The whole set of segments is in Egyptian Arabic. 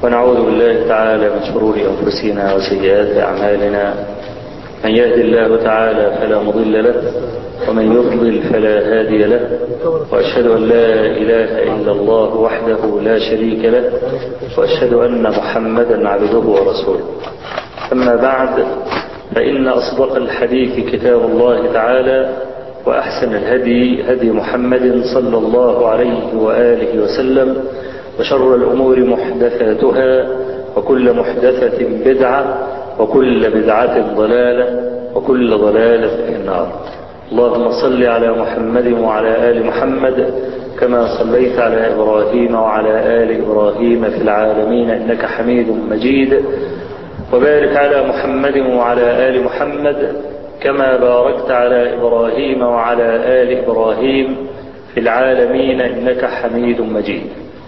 ونعوذ بالله تعالى من شرور أنفسنا وسيئات أعمالنا من يهد الله تعالى فلا مضل له ومن يضلل فلا هادي له وأشهد أن لا إله إلا الله وحده لا شريك له وأشهد أن محمدا عبده ورسوله أما بعد فإن أصدق الحديث كتاب الله تعالى وأحسن الهدي هدي محمد صلى الله عليه وآله وسلم وشر الأمور محدثاتها وكل محدثة بدعة وكل بدعة ضلالة وكل ضلالة في النار اللهم صل على محمد وعلى آل محمد كما صليت على إبراهيم وعلى آل إبراهيم في العالمين إنك حميد مجيد وبارك على محمد وعلى آل محمد كما باركت على إبراهيم وعلى آل إبراهيم في العالمين إنك حميد مجيد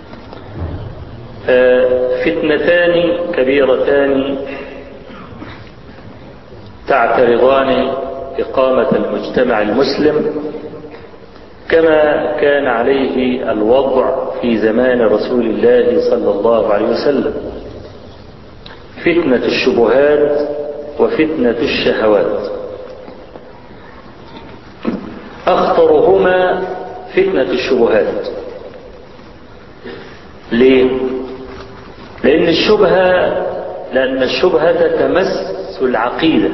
فتنتان كبيرتان تعترضان إقامة المجتمع المسلم كما كان عليه الوضع في زمان رسول الله صلى الله عليه وسلم فتنة الشبهات وفتنة الشهوات أخطرهما فتنة الشبهات ليه؟ لأن الشبهة لأن الشبهة تمس العقيدة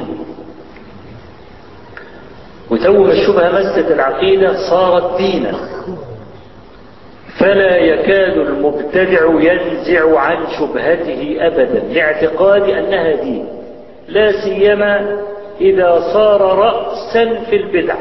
وتو ما الشبهة مست العقيدة صارت دينا فلا يكاد المبتدع ينزع عن شبهته أبدا لاعتقاد أنها دين لا سيما إذا صار رأسا في البدع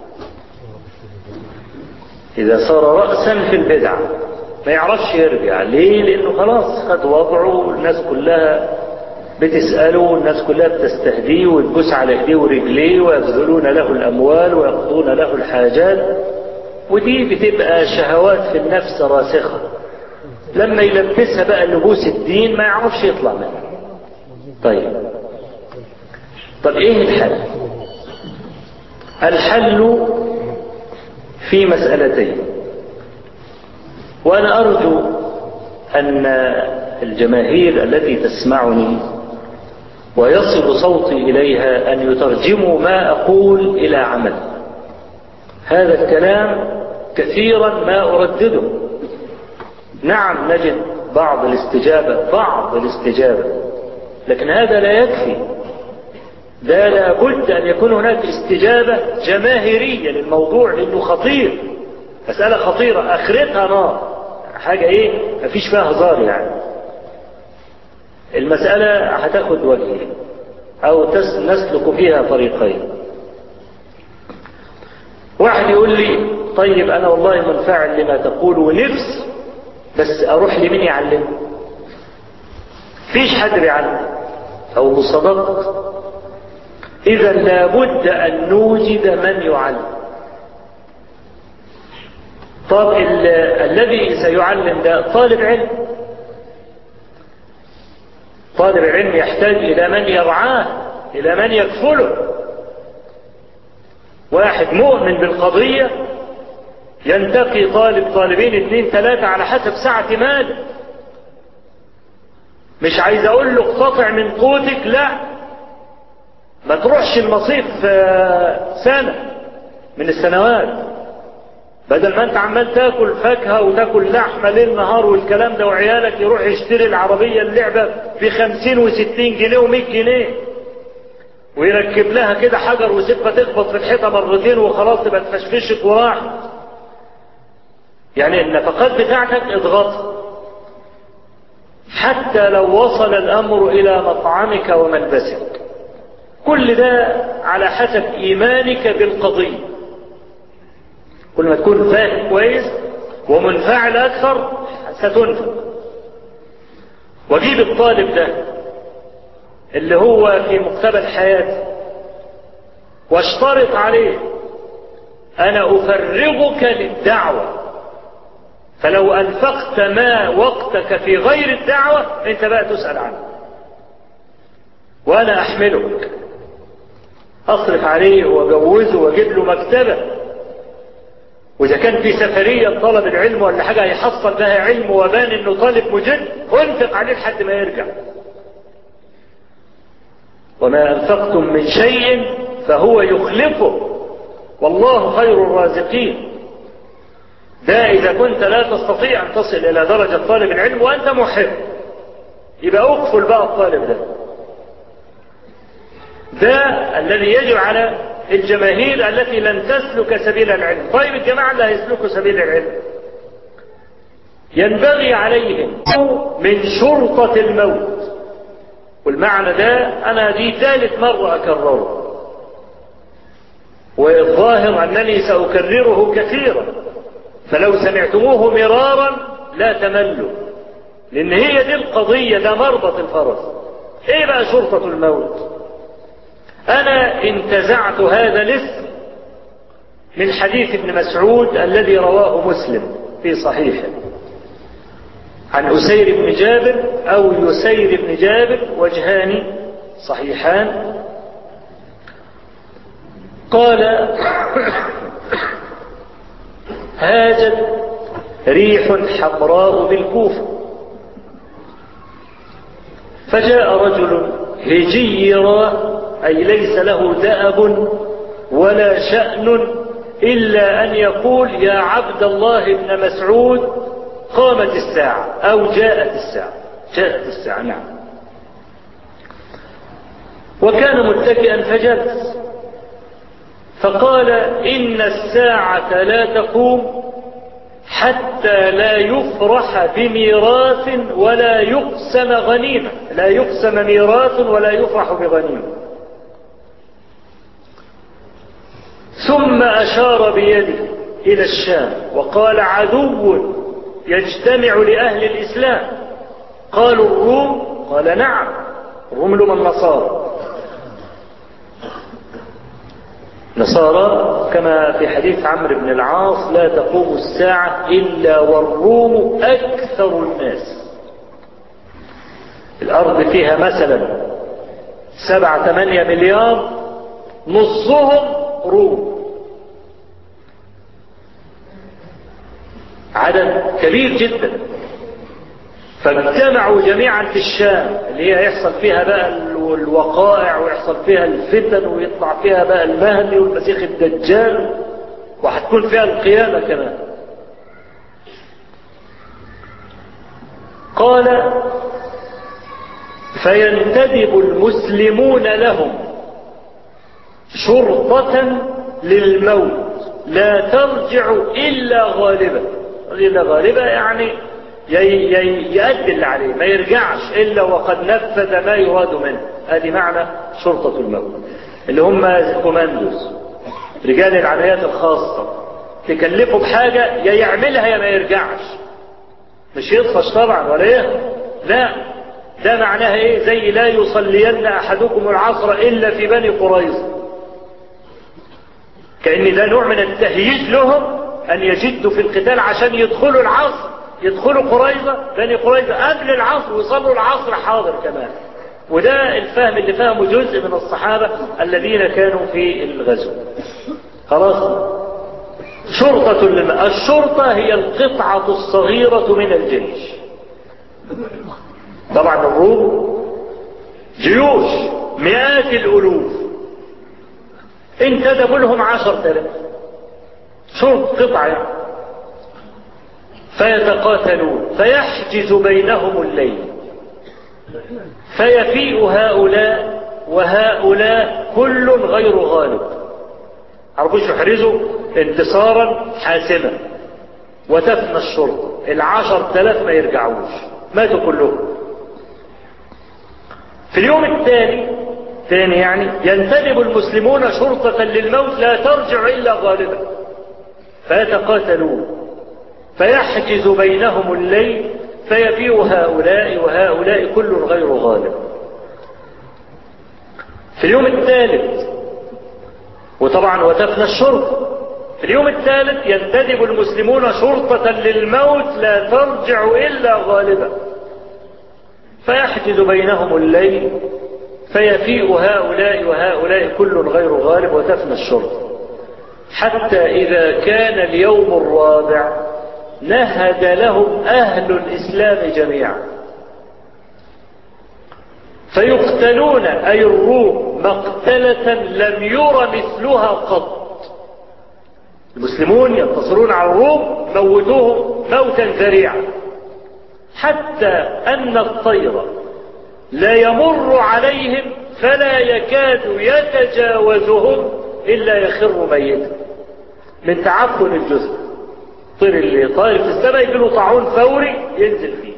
إذا صار رأسا في البدع ما يعرفش يرجع ليه لأنه خلاص خد وضعه الناس كلها بتسأله الناس كلها بتستهديه وتبوس على ايديه ورجليه ويبذلون له الأموال ويقضون له الحاجات ودي بتبقى شهوات في النفس راسخة لما يلبسها بقى لبوس الدين ما يعرفش يطلع منها طيب طب ايه الحل الحل في مسألتين وأنا أرجو أن الجماهير التي تسمعني ويصل صوتي إليها أن يترجموا ما أقول إلى عمل هذا الكلام كثيرا ما أردده نعم نجد بعض الاستجابة بعض الاستجابة لكن هذا لا يكفي ده لابد أن يكون هناك استجابة جماهيرية للموضوع لأنه خطير مسألة خطيرة آخرتها نار حاجة إيه مفيش فيها هزار يعني المسألة هتاخد وجهين أو نسلك فيها طريقين واحد يقول لي طيب أنا والله منفعل لما تقول ونفس بس أروح لمين يعلمني فيش حد بيعلم أو صدقت إذا لابد أن نوجد من يعلم طب الذي سيعلم ده طالب علم طالب العلم يحتاج إلى من يرعاه إلى من يكفله واحد مؤمن بالقضية ينتقي طالب طالبين اثنين ثلاثة على حسب سعة ماله مش عايز اقول له اقتطع من قوتك لا ما تروحش المصيف سنة من السنوات بدل ما انت عمال تاكل فاكهة وتاكل لحمة ليل نهار والكلام ده وعيالك يروح يشتري العربية اللعبة بخمسين وستين جنيه ومية جنيه ويركب لها كده حجر وسيبها تخبط في الحيطة مرتين وخلاص تبقى تفشفشت وراح يعني النفقات بتاعتك اضغطها حتى لو وصل الامر الى مطعمك وملبسك كل ده على حسب ايمانك بالقضيه كل ما تكون فاهم كويس ومنفعل اكثر ستنفق واجيب الطالب ده اللي هو في مقتبل حياته واشترط عليه انا افرغك للدعوه فلو انفقت ما وقتك في غير الدعوه انت بقى تسال عنه وانا احملك اصرف عليه واجوزه واجيب له مكتبه وإذا كان في سفرية طلب العلم ولا حاجة هيحصل بها علم وبان إنه طالب مجد انفق عليه لحد ما يرجع وما أنفقتم من شيء فهو يخلفه والله خير الرازقين ده إذا كنت لا تستطيع أن تصل إلى درجة طالب العلم وأنت محب يبقى أقفل بقى الطالب ده ده الذي يجب على الجماهير التي لن تسلك سبيل العلم طيب الجماعة اللي هيسلكوا سبيل العلم ينبغي عليهم من شرطة الموت والمعنى ده أنا دي ثالث مرة أكرره والظاهر أنني سأكرره كثيرا فلو سمعتموه مرارا لا تملوا لأن هي دي القضية ده مربط الفرس إيه بقى شرطة الموت أنا انتزعت هذا الاسم من حديث ابن مسعود الذي رواه مسلم في صحيحه عن أسير بن جابر أو يسير بن جابر وجهان صحيحان قال هاجت ريح حمراء بالكوفة فجاء رجل هجيرا أي ليس له دأب ولا شأن إلا أن يقول يا عبد الله بن مسعود قامت الساعة أو جاءت الساعة جاءت الساعة نعم وكان متكئا فجلس فقال إن الساعة لا تقوم حتى لا يفرح بميراث ولا يقسم غنيمة لا يقسم ميراث ولا يفرح بغنيمة ثم أشار بيده إلى الشام وقال عدو يجتمع لأهل الإسلام قالوا الروم قال نعم الروم لهم النصارى نصارى كما في حديث عمرو بن العاص لا تقوم الساعة إلا والروم أكثر الناس الأرض فيها مثلا سبعة ثمانية مليار نصهم روم عدد كبير جدا فاجتمعوا جميعا في الشام اللي هي يحصل فيها بقى الوقائع ويحصل فيها الفتن ويطلع فيها بقى المهدي والمسيح الدجال وهتكون فيها القيامة كمان قال فينتدب المسلمون لهم شرطة للموت لا ترجع إلا غالبا إلا غالبا يعني يؤدي اللي عليه ما يرجعش إلا وقد نفذ ما يراد منه هذه معنى شرطة الموت اللي هم كوماندوز رجال العمليات الخاصة تكلفه بحاجة يا يعملها يا ما يرجعش مش يطفش طبعا ولا ايه لا ده معناها ايه زي لا يصلين احدكم العصر الا في بني قريظه كأن ده نوع من التهييج لهم أن يجدوا في القتال عشان يدخلوا العصر يدخلوا قريظة بني قريظة قبل العصر ويصلوا العصر حاضر كمان وده الفهم اللي فهمه جزء من الصحابة الذين كانوا في الغزو خلاص شرطة لما الشرطة هي القطعة الصغيرة من الجيش طبعا الروم جيوش مئات الألوف انتدبوا لهم عشر تلاف شرط قطعة يعني فيتقاتلون فيحجز بينهم الليل فيفيء هؤلاء وهؤلاء كل غير غالب عرفوش يحرزوا انتصارا حاسما وتفنى الشرطة العشر تلاف ما يرجعوش ماتوا كلهم في اليوم الثاني ثاني يعني ينتدب المسلمون شرطة للموت لا ترجع إلا غالبا فيتقاتلون فيحجز بينهم الليل فيبيع هؤلاء وهؤلاء كل غير غالب في اليوم الثالث وطبعا وتفنى الشرطة في اليوم الثالث ينتدب المسلمون شرطة للموت لا ترجع إلا غالبا فيحجز بينهم الليل فيفيء هؤلاء وهؤلاء كل غير غالب وتفنى الشرطة حتى إذا كان اليوم الرابع نهد لهم أهل الإسلام جميعا فيقتلون أي الروم مقتلة لم ير مثلها قط المسلمون ينتصرون على الروم موتوهم موتا ذريعا حتى أن الطير لا يمر عليهم فلا يكاد يتجاوزهم إلا يخر ميتا من تعفن الجسم الطير اللي طاير في السماء يجي له طاعون فوري ينزل فيه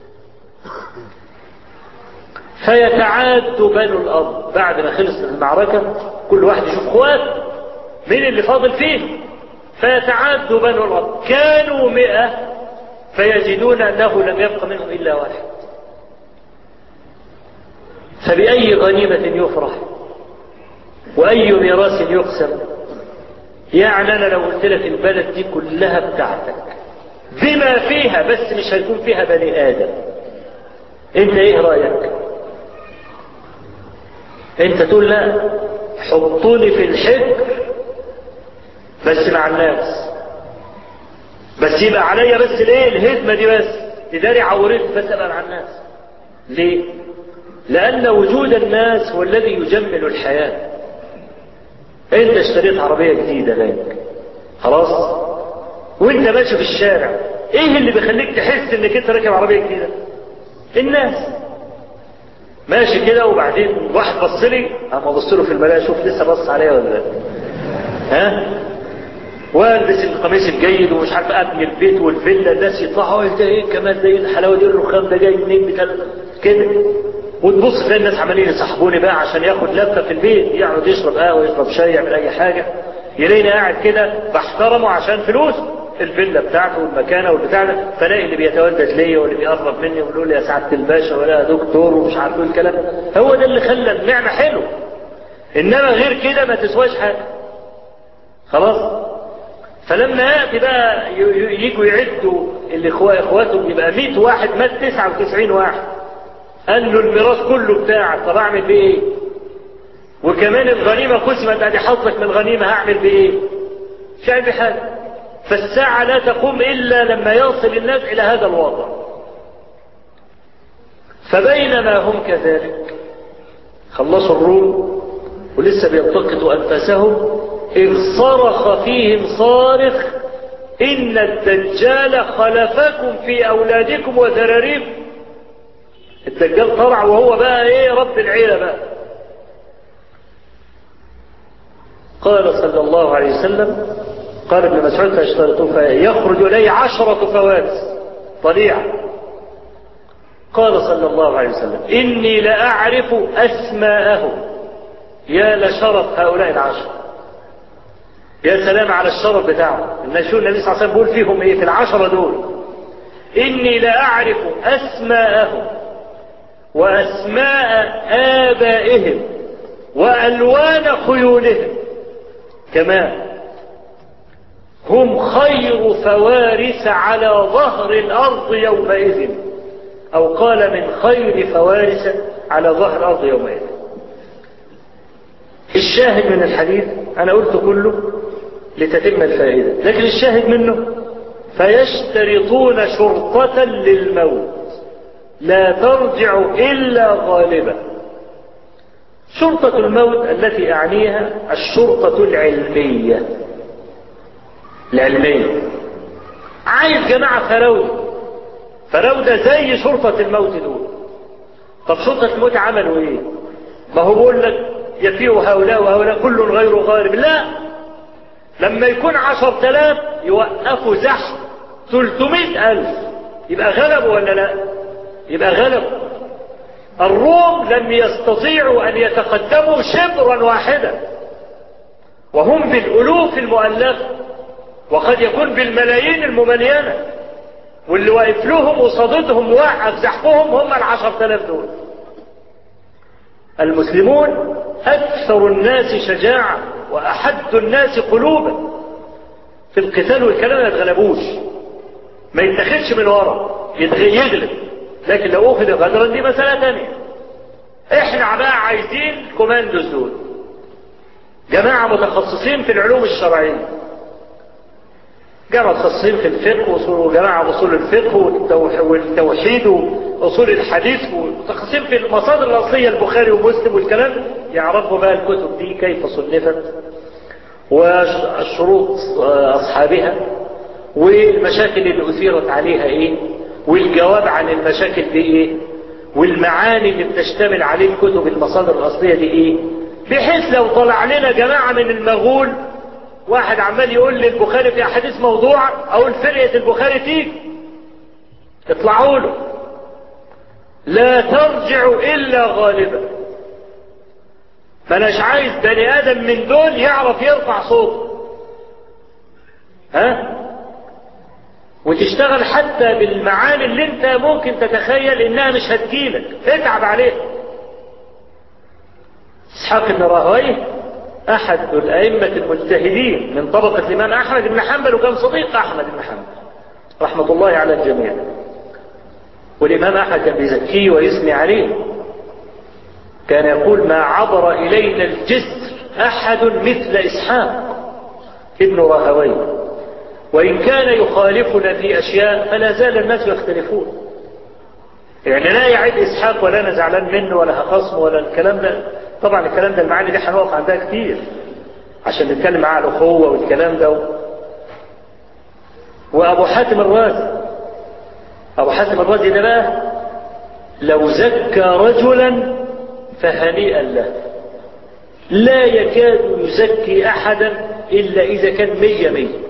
فيتعاد بنو الأرض بعد ما خلصت المعركة كل واحد يشوف اخواته مين اللي فاضل فيه فيتعاد بنو الأرض كانوا مئة فيجدون أنه لم يبق منهم إلا واحد فبأي غنيمة يفرح وأي ميراث يقسم يعني أنا لو قلت لك البلد دي كلها بتاعتك بما فيها بس مش هيكون فيها بني آدم أنت إيه رأيك؟ أنت تقول لا حطوني في الحجر بس مع الناس بس يبقى عليا بس الايه الهدمة دي بس تداري عورت بس ابقى مع الناس ليه لان وجود الناس هو الذي يجمل الحياة انت اشتريت عربية جديدة لك خلاص وانت ماشي في الشارع ايه اللي بيخليك تحس انك انت راكب عربية جديدة الناس ماشي كده وبعدين واحد بص لي اما ابص له في المرايه اشوف لسه بص عليا ولا لا ها والبس القميص الجيد ومش عارف ابني البيت والفيلا الناس يطلعوا انت ايه كمان زي الحلاوه دي الرخام ده جاي منين بتاع كده وتبص تلاقي الناس عمالين يصاحبوني بقى عشان ياخد لفه في البيت يقعد يشرب قهوه يشرب شاي يعمل اي حاجه يلاقيني قاعد كده بحترمه عشان فلوس الفيلا بتاعته والمكانه والبتاع ده فلاقي اللي بيتودد ليا واللي بيقرب مني ويقول لي يا سعاده الباشا ولا يا دكتور ومش عارف ايه الكلام هو ده اللي خلى النعمه حلوه انما غير كده ما تسواش حاجه خلاص فلما ياتي بقى يجوا يعدوا اللي اخواتهم يبقى 100 واحد مات 99 واحد قال له الميراث كله بتاعك طب اعمل بيه ايه؟ وكمان الغنيمه قسمت ادي حظك من الغنيمه هعمل بيه ايه؟ مش هعمل بيه حاجه فالساعه لا تقوم الا لما يصل الناس الى هذا الوضع فبينما هم كذلك خلصوا الروم ولسه بيلتقطوا انفاسهم إذ صرخ فيهم صارخ إن الدجال خلفكم في أولادكم وذراريكم الدجال طلع وهو بقى إيه رب العيلة بقى قال صلى الله عليه وسلم قال ابن مسعود فاشترطوا فيخرج إليه عشرة فوارس طليعة قال صلى الله عليه وسلم إني لأعرف أسماءهم يا لشرف هؤلاء العشرة يا سلام على الشرف بتاعهم ان شو النبي صلى الله عليه وسلم بيقول فيهم ايه في العشرة دول اني لاعرف اسماءهم واسماء ابائهم والوان خيولهم كمان هم خير فوارس على ظهر الارض يومئذ او قال من خير فوارس على ظهر الارض يومئذ الشاهد من الحديث انا قلت كله لتتم الفائدة لكن الشاهد منه فيشترطون شرطة للموت لا ترجع إلا غالبا شرطة الموت التي أعنيها الشرطة العلمية العلمية عايز جماعة فراودة فراودة زي شرطة الموت دول طب شرطة الموت عملوا ايه ما هو بيقول لك يفيء هؤلاء وهؤلاء كل غير غالب لا لما يكون عشر تلاف يوقفوا زحف تلتمائة ألف يبقى غلبوا ولا لا يبقى غلبوا الروم لم يستطيعوا أن يتقدموا شبرا واحدا وهم بالألوف المؤلفة وقد يكون بالملايين المملينة واللي واقف لهم وصادتهم وقف زحفهم هم العشر تلاف دول المسلمون أكثر الناس شجاعة وأحد الناس قلوبا في القتال والكلام ما يتغلبوش ما يتخذش من ورا يغلب لكن لو أخذ غدرا دي مسألة تانية احنا بقى عايزين كوماندوز دول جماعة متخصصين في العلوم الشرعية جماعة متخصصين في الفقه وجماعة أصول الفقه والتوحيد وأصول الحديث ومتخصصين في المصادر الأصلية البخاري ومسلم والكلام يعرفوا بقى الكتب دي كيف صنفت والشروط أصحابها والمشاكل اللي أثيرت عليها إيه والجواب عن المشاكل دي إيه والمعاني اللي بتشتمل عليه الكتب المصادر الأصلية دي إيه بحيث لو طلع لنا جماعة من المغول واحد عمال يقول لي البخاري في أحاديث موضوعة أو فرقة البخاري تيجي اطلعوا له لا ترجع إلا غالبا فأناش عايز بني آدم من دول يعرف يرفع صوته ها وتشتغل حتى بالمعاني اللي انت ممكن تتخيل انها مش هتجيلك اتعب عليها اسحاق بن راهويه احد الائمه المجتهدين من طبقه الامام احمد بن حنبل وكان صديق احمد بن حنبل رحمه الله على الجميع والامام احمد كان بيزكيه ويثني عليه كان يقول ما عبر الينا الجسر احد مثل اسحاق ابن راهويه وإن كان يخالفنا في أشياء فلا زال الناس يختلفون يعني لا يعيب إسحاق ولا أنا زعلان منه ولا هخصمه ولا الكلام ده طبعا الكلام ده المعاني دي هنقف عندها كتير عشان نتكلم على الأخوة والكلام ده وأبو حاتم الرازي أبو حاتم الرازي ده بقى لو زكى رجلا فهنيئا له لا يكاد يزكي أحدا إلا إذا كان مية مية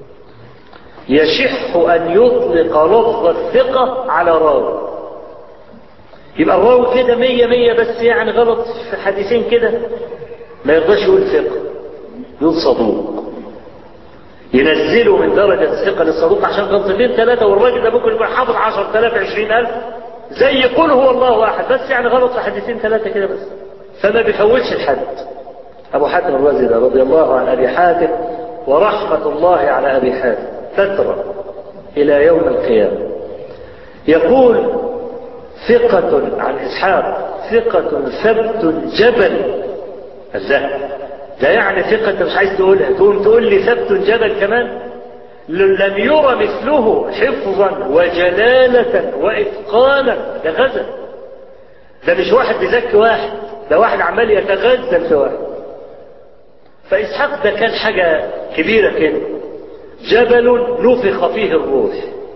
يشح أن يطلق لفظ الثقة على راوي يبقى الراوي كده مية مية بس يعني غلط في حديثين كده ما يرضاش يقول ثقة يقول صدوق ينزله من درجة الثقة للصدوق عشان غلطتين ثلاثة والراجل ده ممكن يبقى حافظ 10000 20000 زي يقول هو الله أحد بس يعني غلط في حديثين ثلاثة كده بس فما بيفوتش الحد أبو حاتم الرازي ده رضي الله عن أبي حاتم ورحمة الله على أبي حاتم فترة إلى يوم القيامة يقول ثقة عن إسحاق ثقة ثبت جبل الله ده يعني ثقة أنت مش عايز تقولها تقوم تقول لي ثبت جبل كمان لم يرى مثله حفظا وجلالة وإتقانا ده غزل ده مش واحد بيزكي واحد ده واحد عمال يتغزل في واحد فإسحاق ده كان حاجة كبيرة كده جبل نفخ فيه الروح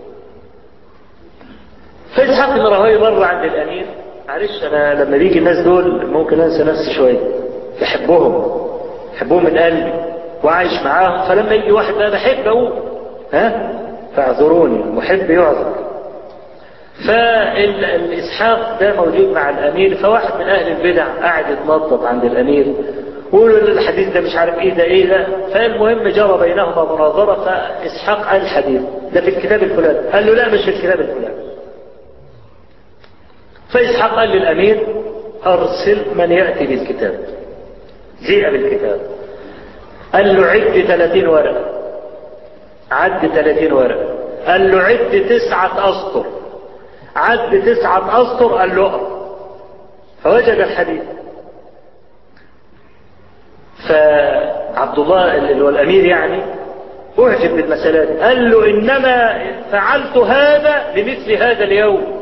فإسحاق بن راهويه مر عند الأمير معلش أنا لما بيجي الناس دول ممكن أنسى نفسي شوية بحبهم بحبهم من قلبي وعايش معاهم فلما يجي واحد بقى بحب أقول ها فاعذروني محب يعذر فالإسحاق ده موجود مع الأمير فواحد من أهل البدع قاعد يتنطط عند الأمير ويقولوا الحديث ده مش عارف ايه ده ايه ده فالمهم جرى بينهما مناظرة فإسحاق قال الحديث ده في الكتاب الفلاني قال له لا مش في الكتاب الفلاني فإسحاق قال للأمير أرسل من يأتي بالكتاب جيء بالكتاب قال له عد 30 ورقة عد 30 ورقة قال له عد تسعة أسطر عد تسعة أسطر قال له أقرأ فوجد الحديث فعبد الله اللي هو الامير يعني اعجب بالمسألة دي قال له انما فعلت هذا لمثل هذا اليوم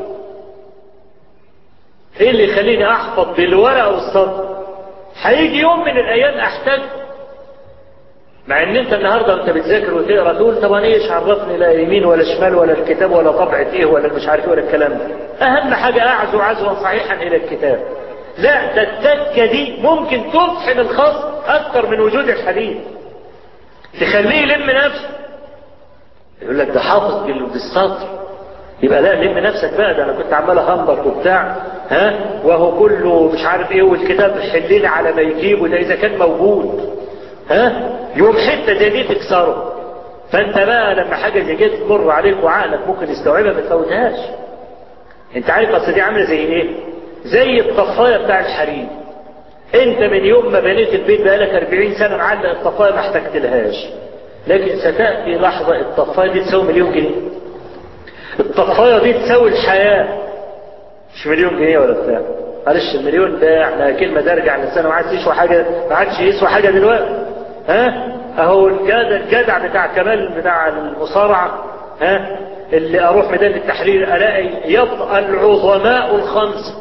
ايه اللي يخليني احفظ بالورقة والصدر هيجي يوم من الايام احتاج مع ان انت النهارده انت بتذاكر وتقرا تقول طب انا ايش عرفني لا يمين ولا شمال ولا الكتاب ولا طبعة ايه ولا مش عارف ايه ولا الكلام ده اهم حاجه اعزو عزوا صحيحا الى الكتاب لا ده التكه دي ممكن تفحم الخصم اكتر من وجود الحديث تخليه يلم نفسه يقول لك ده حافظ بالسطر يبقى لا لم نفسك بقى ده انا كنت عمال اهمبط وبتاع ها وهو كله مش عارف ايه والكتاب حليل على ما يجيبه ده اذا كان موجود ها يوم حته زي دي تكسره فانت بقى لما حاجه زي كده تمر عليك وعقلك ممكن يستوعبها ما تفوتهاش انت عارف اصل دي عامله زي ايه زي الطفايه بتاع الحريم انت من يوم ما بنيت البيت بقالك 40 سنه معلق الطفايه ما احتجتلهاش لكن ستاتي لحظه الطفايه دي تساوي مليون جنيه الطفايه دي تساوي الحياه مش مليون جنيه ولا بتاع معلش المليون ده احنا كلمة ده ارجع للسنة ما عادش يسوى حاجة ما عادش يسوى حاجة دلوقتي ها اهو الجدع, الجدع بتاع كمال بتاع المصارعة ها اللي اروح ميدان التحرير الاقي يبقى العظماء الخمسة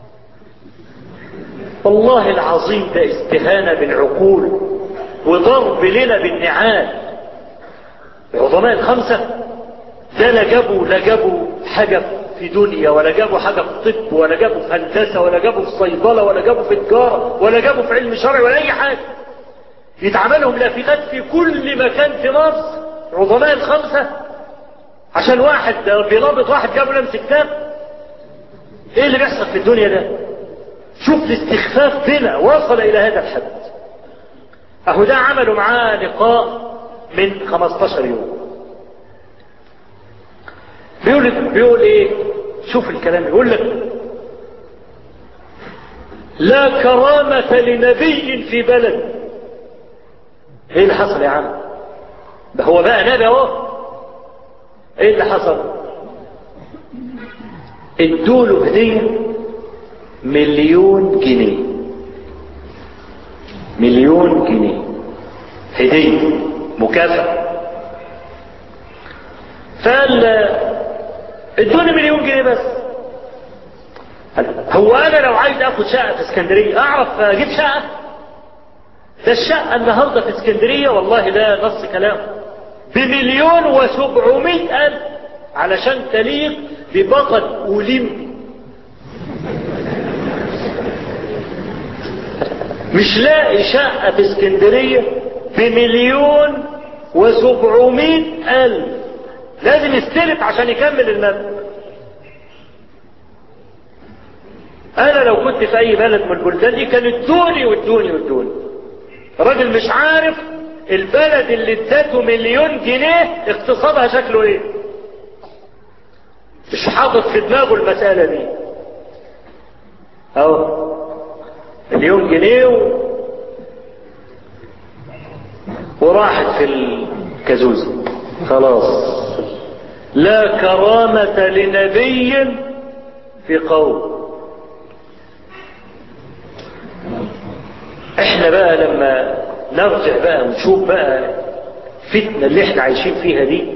والله العظيم ده استهانة بالعقول وضرب لنا بالنعال العظماء الخمسة ده لا جابوا لا جابوا حاجة في دنيا ولا جابوا حاجة في طب ولا جابوا في هندسة ولا جابوا في صيدلة ولا جابوا في تجارة ولا جابوا في علم شرعي ولا أي حاجة يتعملهم لافتات في كل مكان في مصر عظماء الخمسة عشان واحد بيرابط واحد جابه لمس كتاب ايه اللي بيحصل في الدنيا ده شوف الاستخفاف بنا وصل الى هذا الحد اهو ده عملوا معاه لقاء من 15 يوم بيقول بيقول ايه شوف الكلام يقول لك لا كرامة لنبي في بلد ايه اللي حصل يا عم ده هو بقى نبي اهو ايه اللي حصل ادوا له هديه مليون جنيه مليون جنيه هديه مكافاه فقال ادوني مليون جنيه بس هو انا لو عايز اخد شقه في اسكندريه اعرف اجيب شقه ده الشقه النهارده في اسكندريه والله ده نص كلام بمليون وسبعمائة الف علشان تليق ببطل اولمبي مش لاقي شقه في اسكندريه بمليون وسبعمائة الف لازم يستلف عشان يكمل المبلغ انا لو كنت في اي بلد من البلدان دي كان ادوني وادوني وادوني راجل مش عارف البلد اللي ادته مليون جنيه اقتصادها شكله ايه مش حاطط في دماغه المسألة دي اهو مليون جنيه و... وراحت في الكازوزة خلاص لا كرامة لنبي في قوم احنا بقى لما نرجع بقى ونشوف بقى الفتنة اللي احنا عايشين فيها دي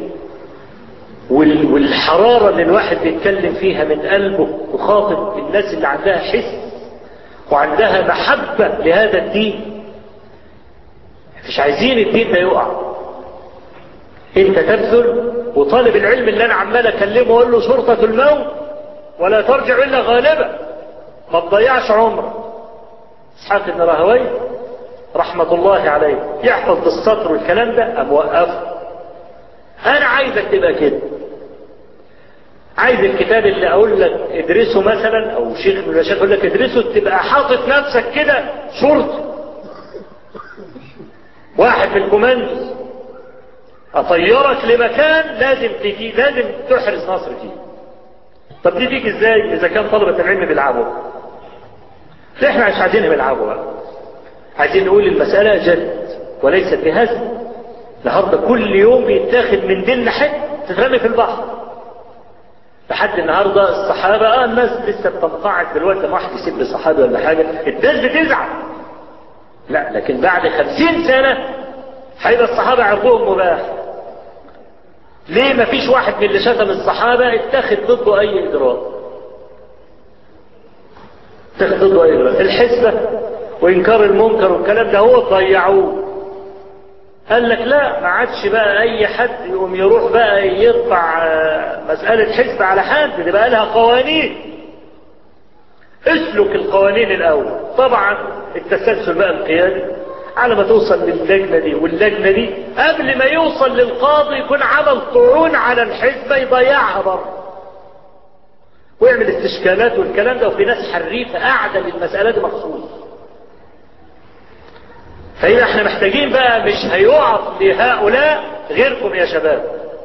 والحرارة اللي الواحد بيتكلم فيها من قلبه وخاطب الناس اللي عندها حس وعندها محبة لهذا الدين مش عايزين الدين ده يقع انت تبذل وطالب العلم اللي انا عمال اكلمه واقول له شرطة الموت ولا ترجع الا غالبا ما تضيعش عمرك اسحاق بن راهوي رحمة الله عليه يحفظ بالسطر والكلام ده ام وقفه انا عايزك تبقى كده عايز الكتاب اللي اقول لك ادرسه مثلا او شيخ من المشايخ يقول لك ادرسه تبقى حاطط نفسك كده شرطي واحد في الكوماندوز اطيرك لمكان لازم تجي لازم تحرز نصر فيه طب دي تيجي ازاي اذا كان طلبة العلم بيلعبوا احنا مش عايزينهم يلعبوا بقى عايزين نقول المسألة جد وليست بهزل النهاردة كل يوم بيتاخد من دين حته تترمي في البحر لحد النهاردة الصحابة اه الناس لسه بتنقعد دلوقتي ما واحد يسيب صحابي ولا حاجة الناس بتزعل لا لكن بعد خمسين سنة هيبقى الصحابة عرضهم مباح ليه ما فيش واحد من اللي شتم الصحابة اتخذ ضده اي اجراء اتخذ ضده اي اجراء الحسبة وانكار المنكر والكلام ده هو ضيعوه قال لك لا ما عادش بقى اي حد يقوم يروح بقى يطبع مسألة حسبة على حد دي بقى لها قوانين اسلك القوانين الاول طبعا التسلسل بقى القيادي على ما توصل للجنة دي واللجنة دي قبل ما يوصل للقاضي يكون عمل طعون على الحزبة يضيعها بره ويعمل استشكالات والكلام ده وفي ناس حريفة قاعدة للمسألة دي مخصوص فإذا احنا محتاجين بقى مش هيقف لهؤلاء غيركم يا شباب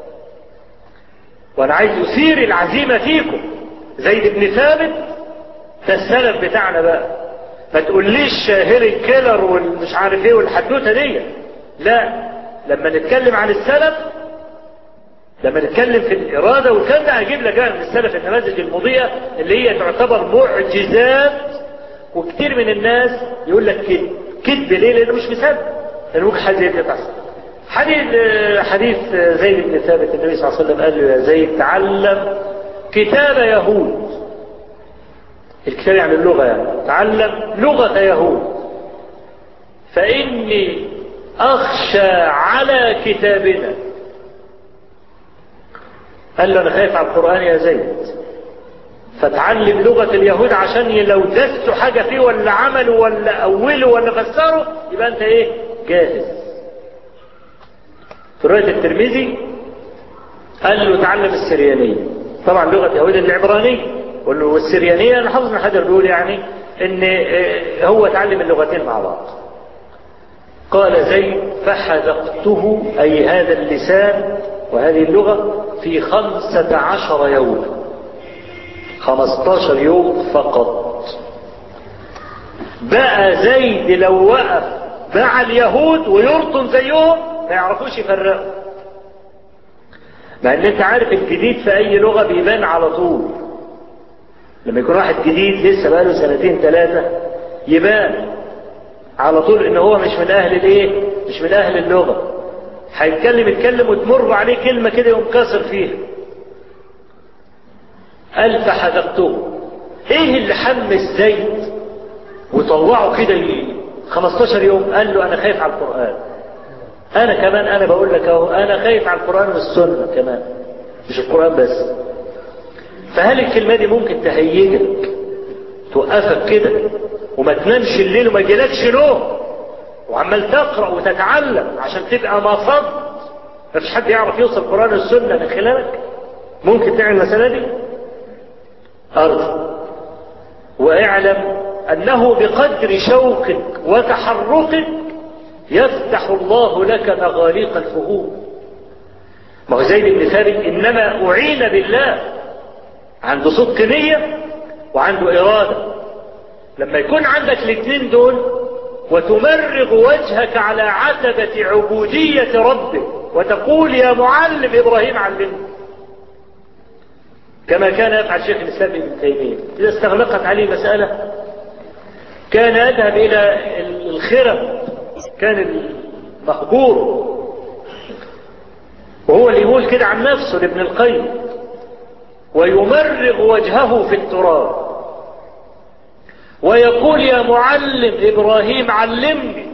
وانا عايز يثير العزيمة فيكم زيد بن ثابت ده السلف بتاعنا بقى ما تقوليش هيري كيلر والمش عارف ايه والحدوته دي لا لما نتكلم عن السلف لما نتكلم في الإرادة والكلام ده هجيب لك بقى من السلف النماذج المضيئة اللي هي تعتبر معجزات وكتير من الناس يقول لك كذب كذب ليه لانه مش مصدق لانه ممكن حاجه زي كده تحصل حديث حديث زيد بن ثابت النبي صلى الله عليه وسلم قال له يا زيد تعلم كتاب يهود الكتاب يعني اللغة يعني تعلم لغة يهود فإني أخشى على كتابنا قال له أنا خايف على القرآن يا زيد فتعلم لغة اليهود عشان لو دسوا حاجة فيه ولا عملوا ولا أولوا ولا فسروا يبقى أنت إيه جاهز في رواية الترمذي قال له تعلم السريانية طبعا لغة يهود العبرانية والسريانية أنا حافظ من حجر بيقول يعني إن هو تعلم اللغتين مع بعض قال زيد فحذقته أي هذا اللسان وهذه اللغة في خمسة عشر يوم خمستاشر يوم فقط بقى زيد لو وقف مع اليهود ويرطن زيهم ما يعرفوش يفرقوا مع ان انت عارف الجديد في اي لغة بيبان على طول لما يكون واحد جديد لسه بقاله سنتين ثلاثة يبان على طول ان هو مش من اهل الايه مش من اهل اللغة هيتكلم يتكلم وتمر عليه كلمة كده ينكسر فيها قال فحذقته ايه اللي حمس زيد وطلعه كده 15 يوم قال له انا خايف على القرآن انا كمان انا بقول لك اهو انا خايف على القرآن والسنة كمان مش القرآن بس فهل الكلمة دي ممكن تهيجك توقفك كده وما تنامش الليل وما يجيلكش نوم وعمال تقرأ وتتعلم عشان تبقى مصد مفيش حد يعرف يوصل القرآن والسنة من خلالك ممكن تعمل المسألة دي أرجو واعلم أنه بقدر شوقك وتحركك يفتح الله لك مغاليق الفهوم ما هو زيد بن ثابت إنما أعين بالله عنده صدق نية وعنده إرادة لما يكون عندك الاثنين دول وتمرغ وجهك على عتبة عبودية ربك وتقول يا معلم إبراهيم علمني كما كان يفعل شيخ الإسلام ابن تيمية إذا استغلقت عليه مسألة كان يذهب إلى الخرم كان المهجور وهو اللي يقول كده عن نفسه لابن القيم ويمرغ وجهه في التراب ويقول يا معلم إبراهيم علمني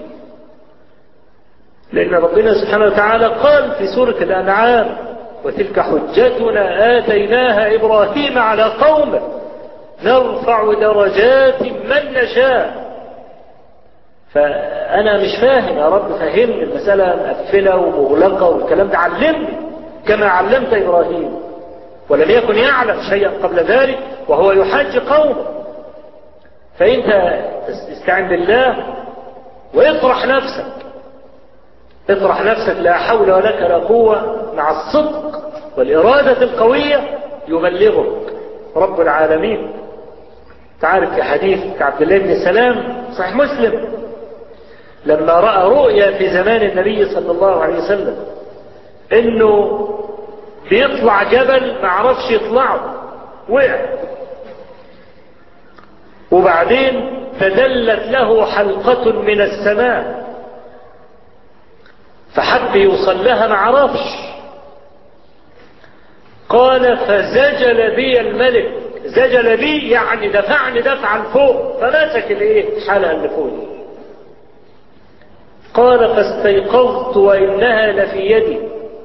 لأن ربنا سبحانه وتعالى قال في سورة الأنعام وتلك حجتنا آتيناها إبراهيم على قومه نرفع درجات من نشاء فأنا مش فاهم يا رب فهمني المسألة مقفلة ومغلقة والكلام ده علمني كما علمت إبراهيم ولم يكن يعلم شيئا قبل ذلك وهو يحج قومه فأنت استعن بالله واطرح نفسك اطرح نفسك لا حول ولك لا قوة مع الصدق والإرادة القوية يبلغك رب العالمين تعرف في حديث عبد الله بن سلام صحيح مسلم لما رأى رؤيا في زمان النبي صلى الله عليه وسلم انه بيطلع جبل ما عرفش يطلعه وقع وبعدين تدلت له حلقة من السماء فحب يوصل لها ما عرفش قال فزجل بي الملك زجل بي يعني دفعني دفعا فوق فمسك الايه الحلقه اللي فوق قال فاستيقظت وانها لفي يدي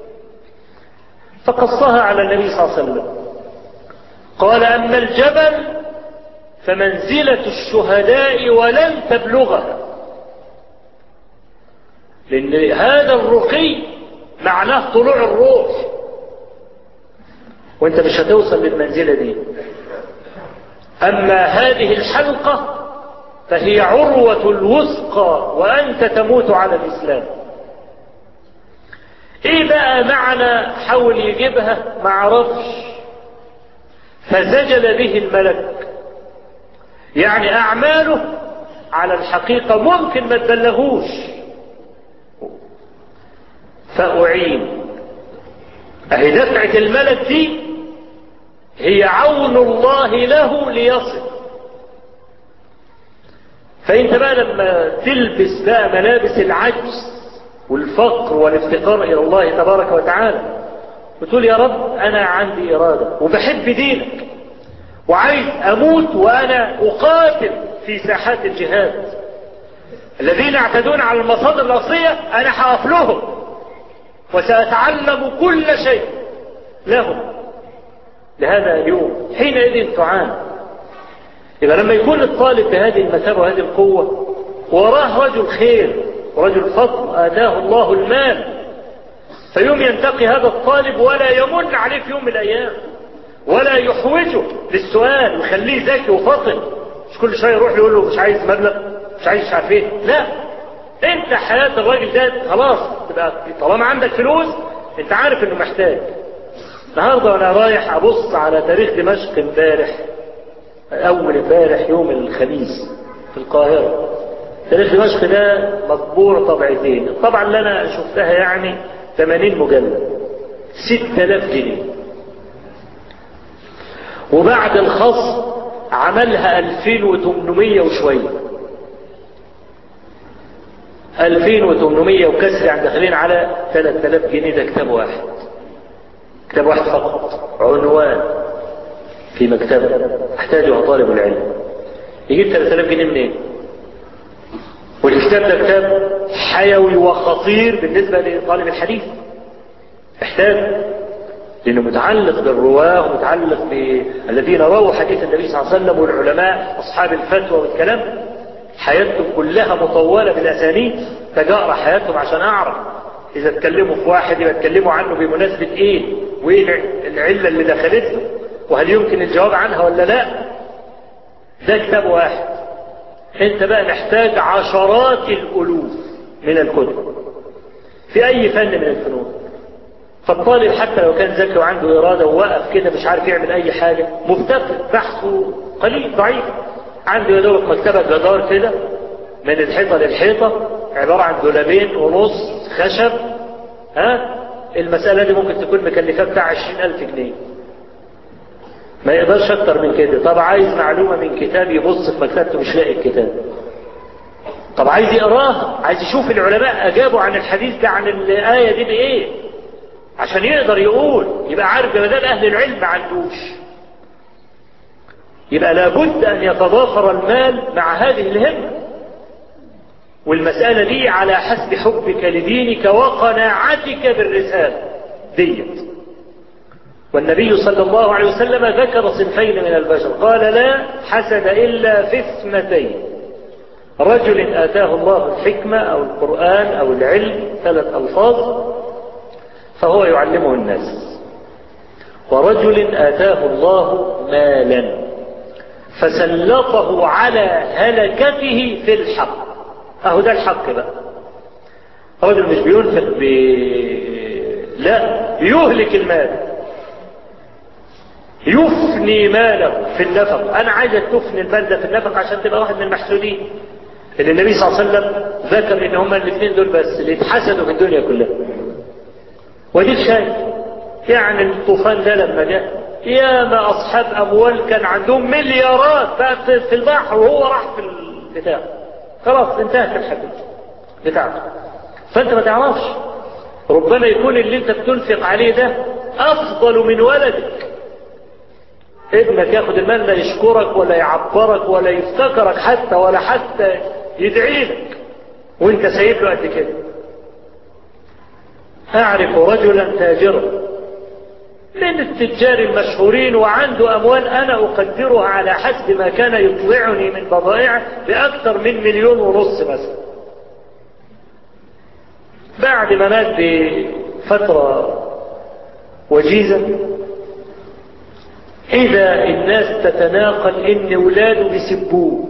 فقصها على النبي صلى الله عليه وسلم قال اما الجبل فمنزله الشهداء ولن تبلغها لان هذا الرقي معناه طلوع الروح وانت مش هتوصل للمنزلة دي اما هذه الحلقة فهي عروة الوثقى وانت تموت على الاسلام ايه بقى معنى حاول يجيبها ما عرفش فزجل به الملك يعني اعماله على الحقيقة ممكن ما تبلغوش فأعين أهي دفعة الملك دي هي عون الله له ليصل فانت بقى لما تلبس بقى ملابس العجز والفقر والافتقار الى الله تبارك وتعالى وتقول يا رب انا عندي اراده وبحب دينك وعايز اموت وانا اقاتل في ساحات الجهاد الذين يعتدون على المصادر الاصليه انا هقف لهم وساتعلم كل شيء لهم لهذا اليوم حينئذ تعان يبقى لما يكون الطالب بهذه المثابه وهذه القوه وراه رجل خير ورجل فضل اتاه الله المال فيوم ينتقي هذا الطالب ولا يمن عليه في يوم من الايام ولا يحوجه للسؤال ويخليه ذكي وفطن مش كل شويه يروح يقول له مش عايز مبلغ مش عايز مش عارف ايه لا انت حياه الراجل ده خلاص تبقى طالما عندك فلوس انت عارف انه محتاج النهارده وانا رايح ابص على تاريخ دمشق امبارح اول امبارح يوم الخميس في القاهره تاريخ دمشق ده مطبوع طبعتين الطبعه اللي انا شفتها يعني 80 مجلد 6000 جنيه وبعد الخصم عملها 2800 وشويه 2800 وكسر يعني داخلين على 3000 جنيه ده كتاب واحد كتاب واحد فقط عنوان في مكتبه احتاجها طالب العلم يجيب 3000 جنيه منين؟ والكتاب ده كتاب حيوي وخطير بالنسبة لطالب الحديث احتاج لأنه متعلق بالرواة ومتعلق بالذين رووا حديث النبي صلى الله عليه وسلم والعلماء أصحاب الفتوى والكلام حياتهم كلها مطولة بالأسانيد تجارة حياتهم عشان أعرف إذا اتكلموا في واحد يبقى اتكلموا عنه بمناسبة إيه وإيه العلة اللي دخلته وهل يمكن الجواب عنها ولا لا ده كتاب واحد انت بقى محتاج عشرات الالوف من الكتب في اي فن من الفنون فالطالب حتى لو كان ذكي وعنده اراده ووقف كده مش عارف يعمل اي حاجه مفتقر بحثه قليل ضعيف عنده يا دوب مكتبه جدار كده من الحيطه للحيطه عباره عن دولابين ونص خشب ها المساله دي ممكن تكون مكلفه بتاع 20000 جنيه ما يقدرش اكتر من كده طب عايز معلومة من كتاب يبص في مكتبته مش لاقي الكتاب طب عايز يقراها عايز يشوف العلماء اجابوا عن الحديث ده عن الآية دي بايه عشان يقدر يقول يبقى عارف ما دام اهل العلم ما عندوش يبقى لابد ان يتضافر المال مع هذه الهمة والمسألة دي على حسب حبك لدينك وقناعتك بالرسالة ديت والنبي صلى الله عليه وسلم ذكر صنفين من البشر قال لا حسد إلا في اثنتين رجل آتاه الله الحكمة أو القرآن أو العلم ثلاث ألفاظ فهو يعلمه الناس ورجل آتاه الله مالا فسلطه على هلكته في الحق أهو ده الحق بقى رجل مش بينفق ب... لا يهلك المال يفني ماله في النفق انا عايزك تفني المال ده في النفق عشان تبقى واحد من المحسودين اللي النبي صلى الله عليه وسلم ذكر ان هما الاثنين دول بس اللي اتحسدوا في الدنيا كلها ودي شايف يعني الطوفان ده لما جاء ياما اصحاب اموال كان عندهم مليارات بقت في البحر وهو راح في البتاع خلاص انتهت الحدث بتاعته فانت ما تعرفش ربما يكون اللي انت بتنفق عليه ده افضل من ولدك ابنك ياخد المال لا يشكرك ولا يعبرك ولا يفتكرك حتى ولا حتى يدعي لك وانت سايب له قد كده اعرف رجلا تاجرا من التجار المشهورين وعنده اموال انا اقدرها على حسب ما كان يطلعني من بضائعه باكثر من مليون ونص مثلا بعد ما مات بفتره وجيزه إذا الناس تتناقل إن ولاده بيسبوه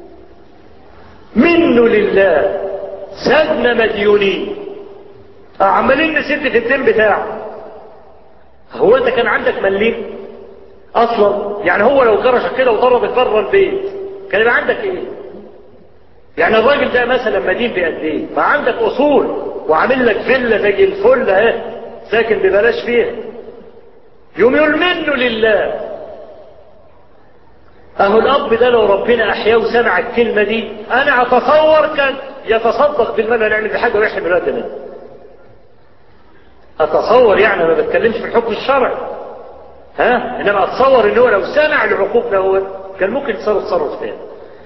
منه لله سابنا مديونين عمالين نسد في الدين بتاعه هو انت كان عندك مليم اصلا يعني هو لو كرشك كده وطردك بره البيت كان يبقى عندك ايه يعني الراجل ده مثلا مدين بقد ايه ما عندك اصول وعامل لك فيلا زي الفل اهي ساكن ببلاش فيها يوم يقول منه لله اهو الاب ده لو ربنا احياه وسمع الكلمه دي انا اتصور كان يتصدق بالمال ولا يعمل بحاجه ويحرم الولد ده منه اتصور يعني ما بتكلمش في الحكم الشرعي ها انما اتصور ان هو لو سمع العقوق ده هو كان ممكن يتصرف تصرف تاني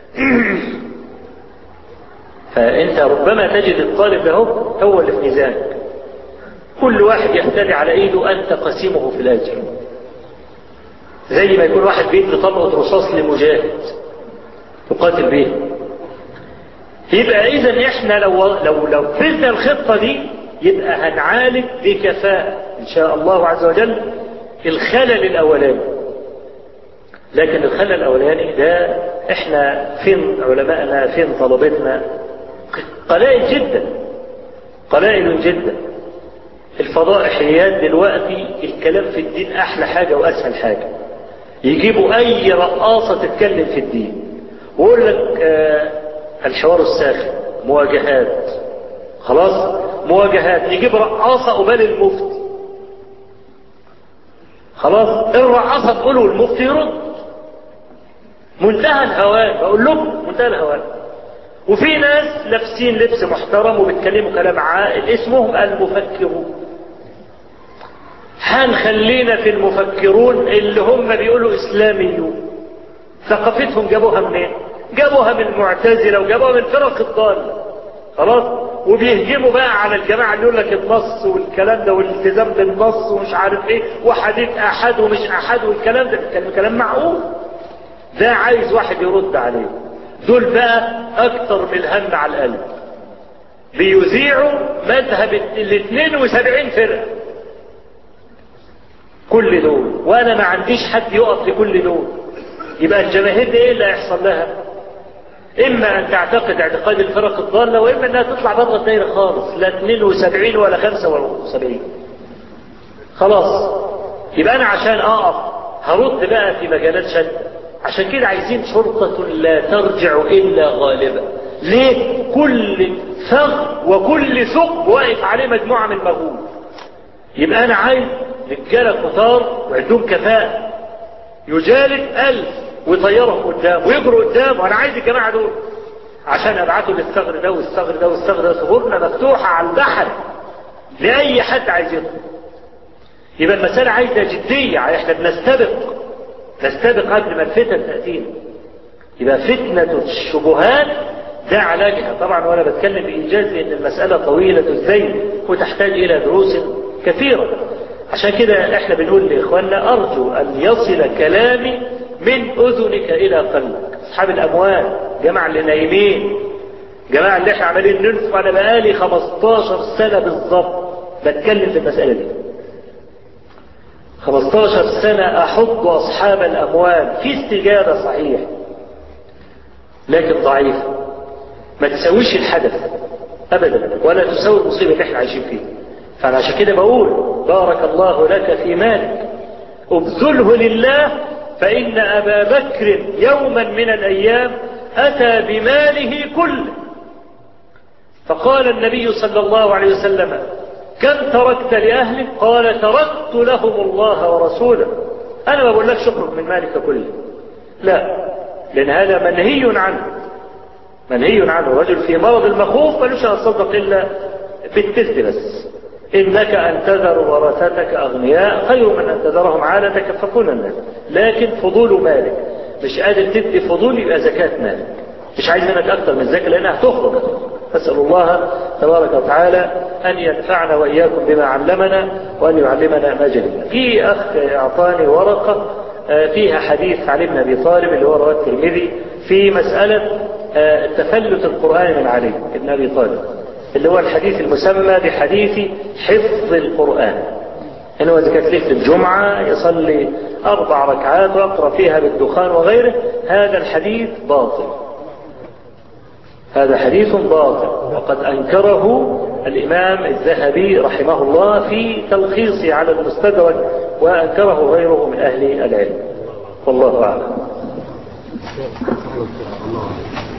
فانت ربما تجد الطالب ده هو اللي في ميزانك كل واحد يهتدي على ايده انت قسيمه في الاجر زي ما يكون واحد بيدي طلقه رصاص لمجاهد يقاتل به يبقى اذا احنا لو لو لو فزنا الخطه دي يبقى هنعالج بكفاءه ان شاء الله عز وجل الخلل الاولاني لكن الخلل الاولاني ده احنا فين علمائنا فين طلبتنا قلائل جدا قلائل جدا الفضائحيات دلوقتي الكلام في الدين احلى حاجه واسهل حاجه يجيبوا اي رقاصه تتكلم في الدين ويقول لك آه الحوار الساخن مواجهات خلاص مواجهات يجيب رقاصه قبال المفتي خلاص الرقاصه تقول والمفتي يرد منتهى الهوان بقول لكم منتهى الهوان وفي ناس لابسين لبس محترم وبيتكلموا كلام عاقل اسمهم المفكرون هنخلينا في المفكرون اللي هم بيقولوا اسلاميون ثقافتهم جابوها منين جابوها من المعتزله وجابوها من فرق الضاله خلاص وبيهجموا بقى على الجماعه اللي يقول لك النص والكلام ده والالتزام بالنص ومش عارف ايه وحديث احد ومش احد والكلام ده بيتكلم كلام معقول ده عايز واحد يرد عليه دول بقى اكتر من الهم على القلب بيذيعوا مذهب ال 72 فرقه كل دول وانا ما عنديش حد يقف لكل دول يبقى الجماهير دي ايه اللي هيحصل لها اما ان تعتقد اعتقاد الفرق الضاله واما انها تطلع بره الدايره خالص لا 72 ولا 75 خلاص يبقى انا عشان اقف هرد بقى في مجالات شتى عشان كده عايزين شرطة لا ترجع إلا غالبا ليه كل ثغر وكل ثقب واقف عليه مجموعة من المغول يبقى أنا عايز رجالة كتار وعندهم كفاءة يجالد ألف ويطيرهم قدام ويجروا قدام وأنا عايز الجماعة دول عشان أبعته للثغر ده والثغر ده والثغر ده ثغورنا مفتوحة على البحر لأي حد عايز يدخل يبقى المسألة عايزة جدية احنا بنستبق نستبق قبل ما الفتن تأتينا يبقى فتنة الشبهات ده علاجها طبعا وانا بتكلم بإيجاز لأن المسألة طويلة الزين وتحتاج إلى دروس كثيرة عشان كده احنا بنقول لإخواننا أرجو أن يصل كلامي من أذنك إلى قلبك أصحاب الأموال جماعة اللي نايمين جماعة اللي احنا عمالين ننفق أنا بقالي 15 سنة بالظبط بتكلم في المسألة دي 15 سنة أحض أصحاب الأموال في استجابة صحيح لكن ضعيفة ما تسويش الحدث أبدا ولا تسوي المصيبة اللي احنا عايشين فيها فأنا عشان كده بقول بارك الله لك في مالك ابذله لله فإن أبا بكر يوما من الأيام أتى بماله كله فقال النبي صلى الله عليه وسلم كم تركت لأهلك قال تركت لهم الله ورسوله أنا ما بقول لك شكرك من مالك كله لا لأن هذا منهي عنه منهي عنه رجل في مرض المخوف ملوش أتصدق إلا بالتلت بس إنك أن تذر ورثتك أغنياء خير من أن تذرهم عالة تكففون الناس لكن فضول مالك مش قادر تدي فضول يبقى زكاة مالك مش عايز منك أكثر من الزكاة لأنها هتخرج أسأل الله تبارك وتعالى أن ينفعنا وإياكم بما علمنا وأن يعلمنا ما جهلنا. في أخ أعطاني ورقة فيها حديث علي بن أبي طالب اللي هو رواه الترمذي في مسألة تفلت القرآن من علي بن أبي طالب اللي هو الحديث المسمى بحديث حفظ القرآن إن هو إذا كانت ليلة الجمعة يصلي أربع ركعات ويقرأ فيها بالدخان وغيره هذا الحديث باطل هذا حديث باطل وقد أنكره الإمام الذهبي رحمه الله في تلخيصه على المستدرك وأنكره غيره من أهل العلم والله أعلم